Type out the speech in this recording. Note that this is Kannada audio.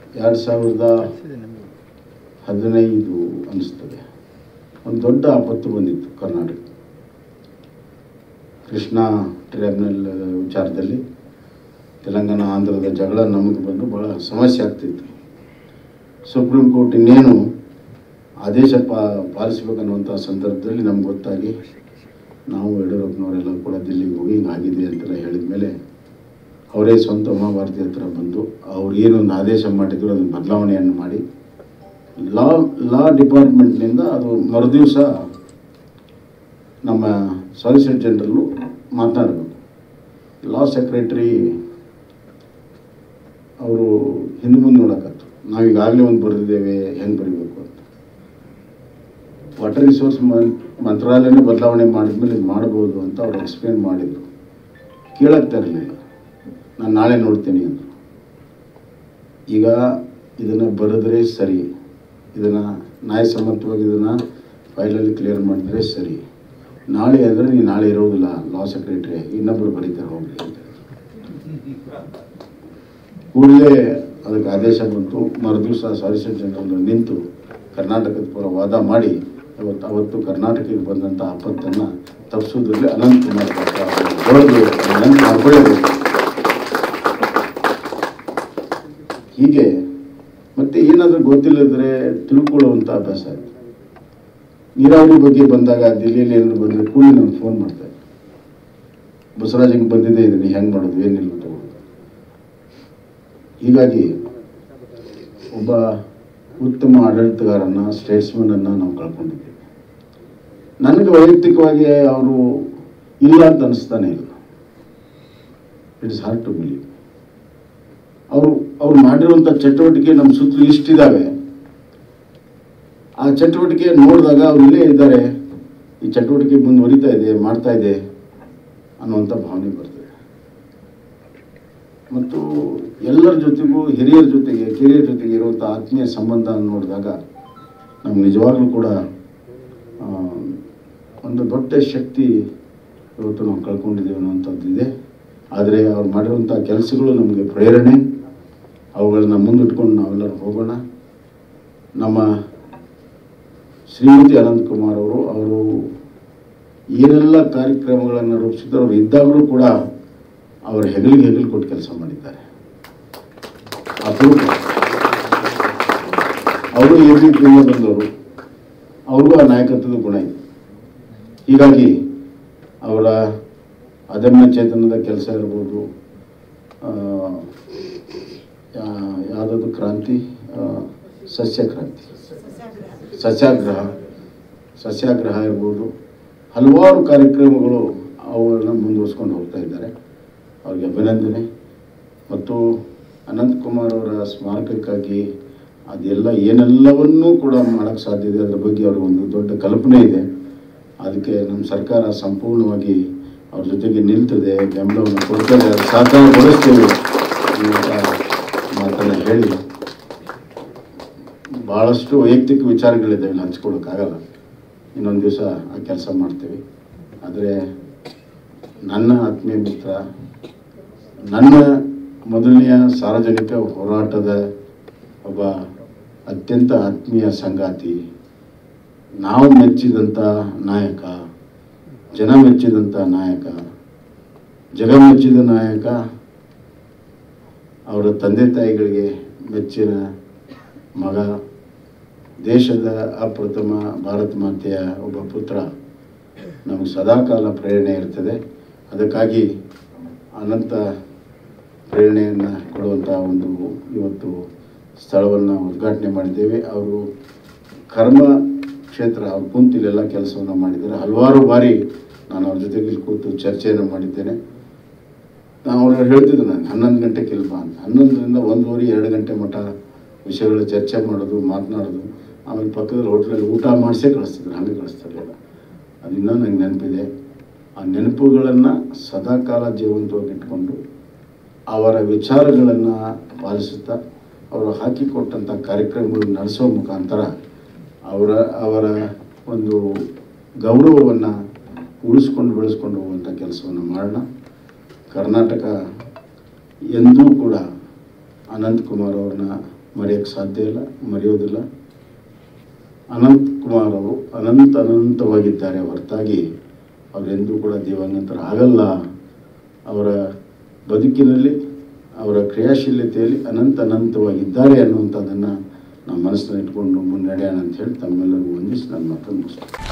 ಎರಡು ಸಾವಿರದ ಹದಿನೈದು ಅನಿಸ್ತದೆ ಒಂದು ದೊಡ್ಡ ಆಪತ್ತು ಬಂದಿತ್ತು ಕರ್ನಾಟಕ ಕೃಷ್ಣಾ ಟ್ರೈಬ್ಯುನಲ್ ವಿಚಾರದಲ್ಲಿ ತೆಲಂಗಾಣ ಆಂಧ್ರದ ಜಗಳ ನಮಗೆ ಬಂದು ಭಾಳ ಸಮಸ್ಯೆ ಆಗ್ತಿತ್ತು ಸುಪ್ರೀಂ ಕೋರ್ಟ್ ಇನ್ನೇನು ಆದೇಶ ಪಾ ಪಾಲಿಸಬೇಕನ್ನುವಂಥ ಸಂದರ್ಭದಲ್ಲಿ ನಮ್ಗೆ ಗೊತ್ತಾಗಿ ನಾವು ಯಡಿಯೂರಪ್ಪನವರೆಲ್ಲ ಕೂಡ ದಿಲ್ಲಿಗೆ ಹೋಗಿ ಹಿಂಗಾಗಿದೆ ಅಂತೆಲ್ಲ ಹೇಳಿದ ಮೇಲೆ ಅವರೇ ಸ್ವಂತ ಉಮಾಭಾರತಿ ಹತ್ರ ಬಂದು ಅವ್ರು ಏನೊಂದು ಆದೇಶ ಮಾಡಿದ್ರು ಅದನ್ನು ಬದಲಾವಣೆಯನ್ನು ಮಾಡಿ ಲಾ ಲಾ ಡಿಪಾರ್ಟ್ಮೆಂಟ್ನಿಂದ ಅದು ಮರುದಿವಸ ನಮ್ಮ ಸಾಲಿಸಿಟರ್ ಜನರಲ್ಲು ಮಾತನಾಡಬೇಕು ಲಾ ಸೆಕ್ರೆಟರಿ ಅವರು ಹಿಂದೆ ಮುಂದೆ ನೋಡಕತ್ತು ನಾವು ಈಗಾಗಲೇ ಒಂದು ಬರೆದಿದ್ದೇವೆ ಹೆಂಗೆ ಬರೀಬೇಕು ಅಂತ ವಾಟರ್ ರಿಸೋರ್ಸ್ ಮಂತ್ರಾಲಯನೇ ಬದಲಾವಣೆ ಮಾಡಿದ್ಮೇಲೆ ಇದು ಮಾಡ್ಬೋದು ಅಂತ ಅವ್ರು ಎಕ್ಸ್ಪ್ಲೇನ್ ಮಾಡಿದರು ಕೇಳಕ್ಕೆ ತರಲಿಲ್ಲ ನಾನು ನಾಳೆ ನೋಡ್ತೀನಿ ಅಂದರು ಈಗ ಇದನ್ನು ಬರೆದ್ರೆ ಸರಿ ಇದನ್ನು ನ್ಯಾಯಸಮ್ಮತವಾಗಿ ಇದನ್ನು ಫೈಲಲ್ಲಿ ಕ್ಲಿಯರ್ ಮಾಡಿದ್ರೆ ಸರಿ ನಾಳೆ ಅಂದರೆ ನೀವು ನಾಳೆ ಇರೋದಿಲ್ಲ ಲಾ ಸೆಕ್ರೆಟರಿ ಇನ್ನೊಬ್ಬರು ಬರೀತಾರೆ ಹೋಗ್ಲಿ ಅಂತ ಕೂಡಲೇ ಅದಕ್ಕೆ ಆದೇಶ ಬಂತು ಮರುದಿವಸ ಸಾಲಿಸಿಟರ್ ಜನರಲ್ ನಿಂತು ಕರ್ನಾಟಕದ ಪರ ವಾದ ಮಾಡಿ ಅವತ್ತು ಅವತ್ತು ಕರ್ನಾಟಕಕ್ಕೆ ಬಂದಂಥ ಆಪತ್ತನ್ನು ತಪ್ಪಿಸೋದ್ರಲ್ಲಿ ಅನಂತ್ ಕುಮಾರ್ ಪಾತ್ರ ದೊಡ್ಡದು ಅನಂತ್ ಮಾಡ್ಕೊಳ್ಳೇಬೇಕು ಹೀಗೆ ಮತ್ತೆ ಏನಾದರೂ ಗೊತ್ತಿಲ್ಲದ್ರೆ ತಿಳ್ಕೊಳ್ಳುವಂಥ ಅಭ್ಯಾಸ ಆಯಿತು ನೀರಾವರಿ ಬಗ್ಗೆ ಬಂದಾಗ ದಿಲ್ಲಿಯಲ್ಲಿ ಏನಾದ್ರು ಬಂದರೆ ಕೂಡಲೇ ನಾನು ಫೋನ್ ಮಾಡ್ತಾರೆ ಬಸವರಾಜಂಗೆ ಬಂದಿದೆ ಇದನ್ನು ಹೆಂಗೆ ಮಾಡೋದು ಏನಿಲ್ಲ ತಗೊಳ್ಳೋದು ಹೀಗಾಗಿ ಒಬ್ಬ ಉತ್ತಮ ಆಡಳಿತಗಾರನ ಸ್ಟೇಟ್ಸ್ಮನನ್ನು ನಾವು ಕಳ್ಕೊಂಡಿದ್ದೀವಿ ನನಗೆ ವೈಯಕ್ತಿಕವಾಗಿ ಅವರು ಇಲ್ಲ ಅಂತ ಅನಿಸ್ತಾನೆ ಇಲ್ಲ it is hard to believe ಅವರು ಅವ್ರು ಮಾಡಿರುವಂಥ ಚಟುವಟಿಕೆ ನಮ್ಮ ಸುತ್ತಲೂ ಇಷ್ಟಿದ್ದಾವೆ ಆ ಚಟುವಟಿಕೆ ನೋಡಿದಾಗ ಅವ್ರು ಇಲ್ಲೇ ಇದ್ದಾರೆ ಈ ಚಟುವಟಿಕೆ ಮುಂದುವರಿತಾ ಇದೆ ಮಾಡ್ತಾ ಇದೆ ಅನ್ನುವಂಥ ಭಾವನೆ ಬರ್ತದೆ ಮತ್ತು ಎಲ್ಲರ ಜೊತೆಗೂ ಹಿರಿಯರ ಜೊತೆಗೆ ಕಿರಿಯರ ಜೊತೆಗೆ ಇರುವಂಥ ಆತ್ಮೀಯ ಸಂಬಂಧ ನೋಡಿದಾಗ ನಮ್ಗೆ ನಿಜವಾಗ್ಲೂ ಕೂಡ ಆ, ಒಂದು ದೊಡ್ಡ ಶಕ್ತಿ ಇವತ್ತು ನಾವು ಕಳ್ಕೊಂಡಿದ್ದೀವಿ ಅನ್ನುವಂಥದ್ದಿದೆ ಆದರೆ ಅವ್ರು ಮಾಡಿರುವಂಥ ಕೆಲಸಗಳು ನಮಗೆ ಪ್ರೇರಣೆ ಅವುಗಳನ್ನ ಮುಂದಿಟ್ಕೊಂಡು ನಾವೆಲ್ಲರೂ ಹೋಗೋಣ ನಮ್ಮ ಶ್ರೀಮತಿ ಅನಂತಕುಮಾರ್ ಅವರು ಅವರು ಏನೆಲ್ಲ ಕಾರ್ಯಕ್ರಮಗಳನ್ನು ರೂಪಿಸಿದ್ರು ಅವರು ಇದ್ದಾಗಲೂ ಕೂಡ ಅವರ ಹೆಗಲಿಗೆ ಹೆಗಲು ಕೊಟ್ಟು ಕೆಲಸ ಮಾಡಿದ್ದಾರೆ ಅಪರೂಪ ಅವರು ಈ ರೀತಿಯಿಂದ ಬಂದವರು ಅವ್ರಿಗೂ ಆ ನಾಯಕತ್ವದ ಗುಣ ಇದೆ ಹೀಗಾಗಿ ಅವರ ಅದಮ್ಯ ಚೇತನದ ಕೆಲಸ ಇರ್ಬೋದು ಆ, ಯಾ- ಯಾವುದದು ಕ್ರಾಂತಿ ಆ, ಸಸ್ಯ ಕ್ರಾಂತಿ ಸಸ್ಯಾಗ್ರಹ ಸಸ್ಯಾಗ್ರಹ ಇರ್ಬೋದು ಹಲವಾರು ಕಾರ್ಯಕ್ರಮಗಳು ಅವುಗಳನ್ನ ಮುಂದುವರಿಸ್ಕೊಂಡು ಹೋಗ್ತಾ ಇದ್ದಾರೆ ಅವ್ರಿಗೆ ಅಭಿನಂದನೆ ಮತ್ತು ಅನಂತಕುಮಾರ್ ಅವರ ಸ್ಮಾರಕಕ್ಕಾಗಿ ಅದೆಲ್ಲ ಏನೆಲ್ಲವನ್ನೂ ಕೂಡ ಮಾಡೋಕ್ಕೆ ಸಾಧ್ಯ ಇದೆ ಅದರ ಬಗ್ಗೆ ಅವ್ರಿಗೆ ಒಂದು ದೊಡ್ಡ ಕಲ್ಪನೆ ಇದೆ ಅದಕ್ಕೆ ನಮ್ಮ ಸರ್ಕಾರ ಸಂಪೂರ್ಣವಾಗಿ ಅವ್ರ ಜೊತೆಗೆ ನಿಲ್ತದೆ ಬೆಂಬಲವನ್ನು ಕೊಡ್ತದೆ ಅದು ಸಾಕಾರಗೊಳಿಸ್ತೇವೆ ಅನ್ನುವಂಥ ಮಾತನ್ನು ಹೇಳಿ ಭಾಳಷ್ಟು ವೈಯಕ್ತಿಕ ವಿಚಾರಗಳಿದ್ದಾವೆ ಇಲ್ಲಿ ಹಂಚ್ಕೊಳ್ಳೋಕ್ಕಾಗಲ್ಲ ಇನ್ನೊಂದು ದಿವಸ ಆ ಕೆಲಸ ಮಾಡ್ತೀವಿ ಆದರೆ ನನ್ನ ಆತ್ಮೀಯ ಮಿತ್ರ ನನ್ನ ಮೊದಲನೆಯ ಸಾರ್ವಜನಿಕ ಹೋರಾಟದ ಒಬ್ಬ ಅತ್ಯಂತ ಆತ್ಮೀಯ ಸಂಗಾತಿ ನಾವು ಮೆಚ್ಚಿದಂಥ ನಾಯಕ ಜನ ಮೆಚ್ಚಿದಂಥ ನಾಯಕ ಜಗ ಮೆಚ್ಚಿದ ನಾಯಕ ಅವರ ತಂದೆ ತಾಯಿಗಳಿಗೆ ಮೆಚ್ಚಿನ ಮಗ ದೇಶದ ಅಪ್ರಥಮ ಭಾರತ ಮಾತೆಯ ಒಬ್ಬ ಪುತ್ರ ನಮಗೆ ಸದಾಕಾಲ ಪ್ರೇರಣೆ ಇರ್ತದೆ ಅದಕ್ಕಾಗಿ ಅನಂತ ಪ್ರೇರಣೆಯನ್ನು ಕೊಡುವಂಥ ಒಂದು ಇವತ್ತು ಸ್ಥಳವನ್ನು ಉದ್ಘಾಟನೆ ಮಾಡಿದ್ದೇವೆ ಅವರು ಕರ್ಮ ಕ್ಷೇತ್ರ ಅವ್ರು ಕುಂತಿಲೆಲ್ಲ ಕೆಲಸವನ್ನು ಮಾಡಿದ್ದಾರೆ ಹಲವಾರು ಬಾರಿ ನಾನು ಅವ್ರ ಜೊತೆಗೆ ಇಲ್ಲಿ ಕೂತು ಚರ್ಚೆಯನ್ನು ಮಾಡಿದ್ದೇನೆ ನಾನು ಅವ್ರು ಹೇಳ್ತಿದ್ದೆ ನಾನು ಹನ್ನೊಂದು ಗಂಟೆಗೆ ಇಲ್ವಾ ಅಂತ ಹನ್ನೊಂದರಿಂದ ಒಂದೂವರೆ ಎರಡು ಗಂಟೆ ಮಟ್ಟ ವಿಷಯಗಳ ಚರ್ಚೆ ಮಾಡೋದು ಮಾತನಾಡೋದು ಆಮೇಲೆ ಪಕ್ಕದಲ್ಲಿ ಹೋಟ್ಲಲ್ಲಿ ಊಟ ಮಾಡಿಸೇ ಕಳಿಸ್ತಿದ್ರು ಹಾಗೆ ಕಳಿಸ್ತಿರ್ಲಿಲ್ಲ ಅದು ಇನ್ನೂ ನಂಗೆ ನೆನಪಿದೆ ಆ ನೆನಪುಗಳನ್ನು ಸದಾಕಾಲ ಜೀವಂತವಾಗಿ ಇಟ್ಕೊಂಡು ಅವರ ವಿಚಾರಗಳನ್ನು ಪಾಲಿಸುತ್ತಾ ಅವರು ಹಾಕಿಕೊಟ್ಟಂಥ ಕಾರ್ಯಕ್ರಮಗಳನ್ನು ನಡೆಸೋ ಮುಖಾಂತರ ಅವರ ಅವರ ಒಂದು ಗೌರವವನ್ನು ಉಳಿಸ್ಕೊಂಡು ಬೆಳೆಸ್ಕೊಂಡು ಹೋಗುವಂಥ ಕೆಲಸವನ್ನು ಮಾಡೋಣ ಕರ್ನಾಟಕ ಎಂದೂ ಕೂಡ ಅನಂತಕುಮಾರ್ ಅವ್ರನ್ನ ಮರೆಯೋಕ್ಕೆ ಸಾಧ್ಯ ಇಲ್ಲ ಮರೆಯೋದಿಲ್ಲ ಅನಂತ್ ಕುಮಾರ್ ಅವರು ಅನಂತ ಅನಂತವಾಗಿದ್ದಾರೆ ಹೊರತಾಗಿ ಅವರೆಂದೂ ಕೂಡ ದಿವಂಗತರು ಆಗಲ್ಲ ಅವರ ಬದುಕಿನಲ್ಲಿ ಅವರ ಕ್ರಿಯಾಶೀಲತೆಯಲ್ಲಿ ಅನಂತ ಅನಂತವಾಗಿದ್ದಾರೆ ಅನ್ನುವಂಥದ್ದನ್ನು ನಾವು ಮನಸ್ಸಿನಲ್ಲಿ ಇಟ್ಕೊಂಡು ಮುನ್ನಡೆಯೋಣ ಅಂತ ಹೇಳಿ ತಮ್ಮೆಲ್ಲರಿಗೂ ವಂದಿಸಿ ನನ್ನ ಮಾತನ್ನು ಮುಗಿಸ್ತೇನೆ